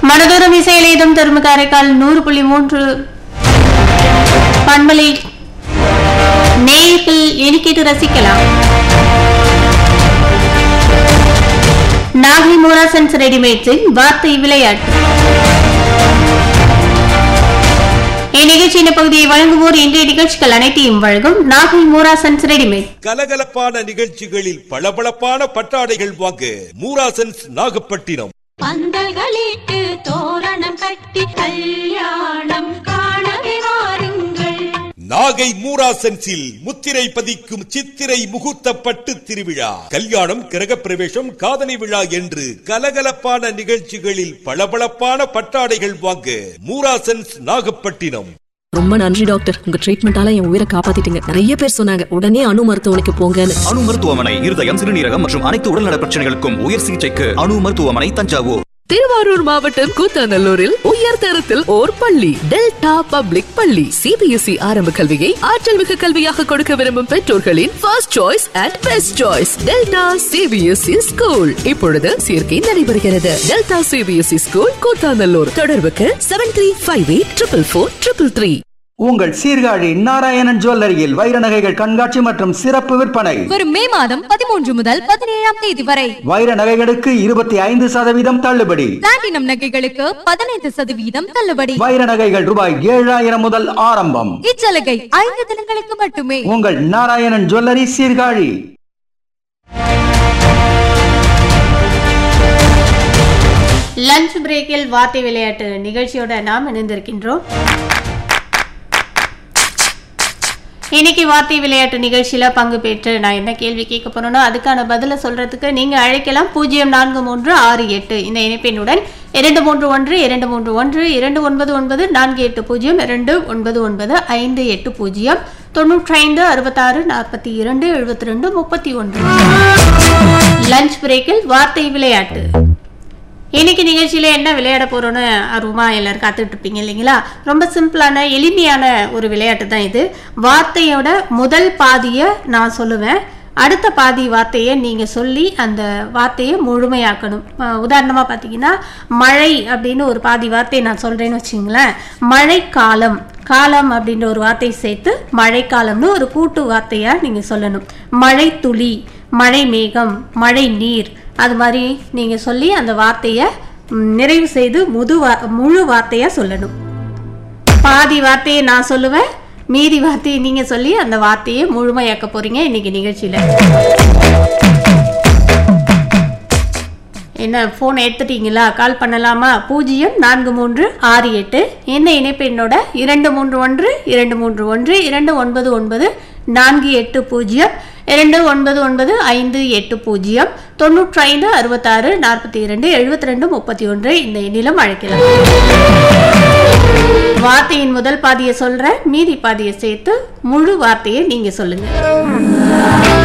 மனதூரம் இசையிலேதும் தரும் காரைக்கால் நூறு புள்ளி மூன்று பண்பலை நேயர்கள் எண்ணிக்கைட்டு ரசிக்கலாம் நாகை மூராசன்ஸ் ரெடிமேட்ஸின் வார்த்தை விளையாட்டு இந்நிகழ்ச்சியின் பகுதியை வழங்குவோர் இன்றைய நிகழ்ச்சிகள் அனைத்தையும் வழங்கும் நாகை மூராசன்ஸ் ரெடிமேட் கலகலப்பான நிகழ்ச்சிகளில் பளபளப்பான பட்டாடைகள் வாங்க மூராசன்ஸ் நாகப்பட்டினம் பந்தல்களிட்டு தோரணம் கட்டி கல்யாணம் காணவே வாருங்கள் நாகை மூராசன்ஸில் முத்திரை பதிக்கும் சித்திரை முகூர்த்த பட்டு திருவிழா கல்யாணம் கிரகப்பிரவேசம் காதணி விழா என்று கலகலப்பான நிகழ்ச்சிகளில் பளபளப்பான பட்டாடைகள் வாங்க மூராசன்ஸ் நாகப்பட்டினம் ரொம்ப நன்றி டாக்டர் உங்க ட்ரீட்மெண்டால என் உயிரை காப்பாத்திட்டீங்க நிறைய பேர் சொன்னாங்க உடனே அணு மருத்துவமனைக்கு போங்கன்னு அணு மருத்துவமனை இருதயம் சிறுநீரகம் மற்றும் அனைத்து உடல்நல பிரச்சனைகளுக்கும் உயர் சிகிச்சைக்கு அணு மருத்துவமனை தஞ்சாவூர் திருவாரூர் மாவட்டம் கூத்தாநல்லூரில் உயர் தரத்தில் ஓர் பள்ளி டெல்டா பப்ளிக் பள்ளி சிபிஎஸ்இ ஆரம்ப கல்வியை ஆற்றல் மிகு கல்வியாக கொடுக்க விரும்பும் பெற்றோர்களின் first choice and best choice Delta CBSE school இப்பொழுது சேர்க்கை நடைபெறுகிறது டெல்டா சிபிஎஸ்இ ஸ்கூல் கூத்தாநல்லூர் தொடர்புக்கு seven three five eight triple four triple three உங்கள் சீர்காழி நாராயணன் ஜுவல்லரியில் வைர நகைகள் கண்காட்சி மற்றும் சிறப்பு விற்பனை வரும் மே மாதம் பதிமூன்று முதல் பதினேழாம் தேதி வரை வைர நகைகளுக்கு இருபத்தி ஐந்து சதவீதம் தள்ளுபடி பிளாட்டினம் நகைகளுக்கு பதினைந்து சதவீதம் தள்ளுபடி வைர நகைகள் ரூபாய் ஏழாயிரம் முதல் ஆரம்பம் இச்சலுகை ஐந்து தினங்களுக்கு மட்டுமே உங்கள் நாராயணன் ஜுவல்லரி சீர்காழி லஞ்ச் பிரேக்கில் வார்த்தை விளையாட்டு நிகழ்ச்சியோட நாம் இணைந்திருக்கின்றோம் இன்னைக்கு வார்த்தை விளையாட்டு நிகழ்ச்சியில பங்கு பெற்று நான் என்ன கேள்வி கேட்க போறேனோ அதுக்கான பதிலை சொல்றதுக்கு நீங்க அழைக்கலாம் பூஜ்ஜியம் நான்கு மூன்று ஆறு எட்டு இந்த இணைப்பினுடன் இரண்டு மூன்று ஒன்று இரண்டு மூன்று ஒன்று இரண்டு ஒன்பது ஒன்பது நான்கு எட்டு பூஜ்ஜியம் இரண்டு ஒன்பது ஒன்பது ஐந்து எட்டு பூஜ்ஜியம் தொண்ணூற்றி ஐந்து அறுபத்தாறு நாற்பத்தி இரண்டு எழுபத்தி ரெண்டு முப்பத்தி ஒன்று லஞ்ச் பிரேக்கில் வார்த்தை விளையாட்டு இன்னைக்கு நிகழ்ச்சியில என்ன விளையாட போறோம்னு ஆர்வமா எல்லாரும் காத்துட்டு இருப்பீங்க இல்லைங்களா ரொம்ப சிம்பிளான எளிமையான ஒரு விளையாட்டு தான் இது வார்த்தையோட முதல் பாதியை நான் சொல்லுவேன் அடுத்த பாதி வார்த்தையை நீங்க சொல்லி அந்த வார்த்தையை முழுமையாக்கணும் அஹ் உதாரணமா பார்த்தீங்கன்னா மழை அப்படின்னு ஒரு பாதி வார்த்தையை நான் சொல்றேன்னு வச்சுங்களேன் மழைக்காலம் காலம் அப்படின்ற ஒரு வார்த்தையை சேர்த்து மழைக்காலம்னு ஒரு கூட்டு வார்த்தையா நீங்க சொல்லணும் மழை துளி மழை மேகம் மழை நீர் அது மாதிரி நீங்கள் சொல்லி அந்த வார்த்தையை ம், நிறைவு செய்து முது வா முழு வார்த்தையாக சொல்லணும் பாதி வார்த்தையை நான் சொல்லுவேன் மீதி வார்த்தையை நீங்கள் சொல்லி அந்த வார்த்தையை முழுமையாக்க போகிறீங்க இன்னைக்கு நிகழ்ச்சியில் என்ன ஃபோன் எடுத்துட்டீங்களா கால் பண்ணலாமா பூஜ்ஜியம் நான்கு மூன்று ஆறு எட்டு இந்த இணைப்பு என்னோட இரண்டு மூன்று ஒன்று இரண்டு மூன்று ஒன்று இரண்டு ஒன்பது ஒன்பது நான்கு எட்டு பூஜ்ஜியம் இரண்டு ஒன்பது ஒன்பது ஐந்து எட்டு பூஜ்ஜியம் தொண்ணூற்றி ஐந்து அறுபத்தாறு நாற்பத்தி இரண்டு எழுபத்தி ரெண்டு முப்பத்தி ஒன்று இந்த எண்ணிலும் அழைக்கலாம் வார்த்தையின் முதல் பாதியை சொல்றேன் மீதி பாதியை சேர்த்து முழு வார்த்தையை நீங்க சொல்லுங்க